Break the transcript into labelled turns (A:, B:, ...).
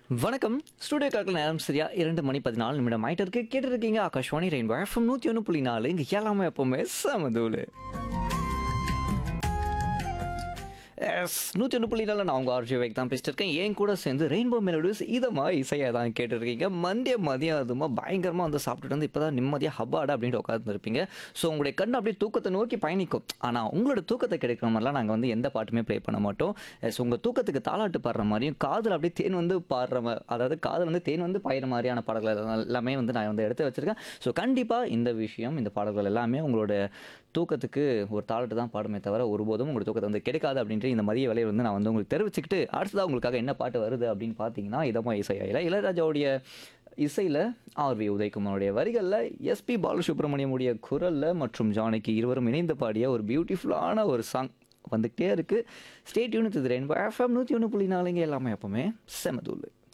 A: வணக்கம் ஸ்டூடியோ காலத்தில் நேரம் சரியா இரண்டு மணி பதினாலு நிமிடம் ஆயிட்டு இருக்கு கேட்டு இருக்கீங்க ஆகாஷ்வாணி ரெயின் எஃப்எம் நூற்றி ஒன்று புள்ளி நாலு இங்கே எல்லாமே எப்போவுமே சமதூள் எஸ் நூற்றி ஒன்று புள்ளி நாலு நான் உங்கள் ஆர்ஜி வைக் தான் பேசிட்டு இருக்கேன் என் கூட சேர்ந்து ரெயின்போ மெலோடிஸ் இதமாக இசையாக தான் கேட்டுருக்கீங்க மந்திய மதியம் அதுமா பயங்கரமாக வந்து சாப்பிட்டுட்டு வந்து இப்போ தான் நிம்மதியாக ஹப்பாடா அப்படின்ட்டு உட்காந்துருப்பீங்க ஸோ உங்களுடைய கண் அப்படியே தூக்கத்தை நோக்கி பயணிக்கும் ஆனால் உங்களோட தூக்கத்தை கிடைக்கிற மாதிரிலாம் நாங்கள் வந்து எந்த பாட்டுமே ப்ளே பண்ண மாட்டோம் எஸ் உங்கள் தூக்கத்துக்கு தாளாட்டு பாடுற மாதிரியும் காதில் அப்படியே தேன் வந்து பாடுற மா- அதாவது காதில் வந்து தேன் வந்து பாயிற மாதிரியான பாடல்கள் எல்லாமே வந்து நான் வந்து எடுத்து வச்சிருக்கேன் ஸோ கண்டிப்பாக இந்த விஷயம் இந்த பாடல்கள் எல்லாமே உங்களோட தூக்கத்துக்கு ஒரு தாளாட்டு தான் பாடுமே தவிர ஒருபோதும் உங்களுக்கு தூக்கத்தை வந்து கிடைக்காது அப்படின்ட்டு இந்த மதிய வேலையை வந்து நான் வந்து உங்களுக்கு தெரிவிச்சுக்கிட்டு அடுத்ததாக உங்களுக்காக என்ன பாட்டு வருது அப்படின்னு பார்த்தீங்கன்னா இதமா இசையாயில இளையராஜாவுடைய இசையில் ஆர்வி உதயகுமாரோடைய வரிகளில் எஸ்பி பாலசுப்ரமணியமுடைய குரலில் மற்றும் ஜானகி இருவரும் இணைந்து பாடிய ஒரு பியூட்டிஃபுல்லான ஒரு சாங் வந்துக்கிட்டே இருக்குது ஸ்டேட் யூனிட் இது ரெயின்போ எஃப்எம் நூற்றி ஒன்று புள்ளி நாலுங்க எல்லாமே எப்பவுமே செமதூள்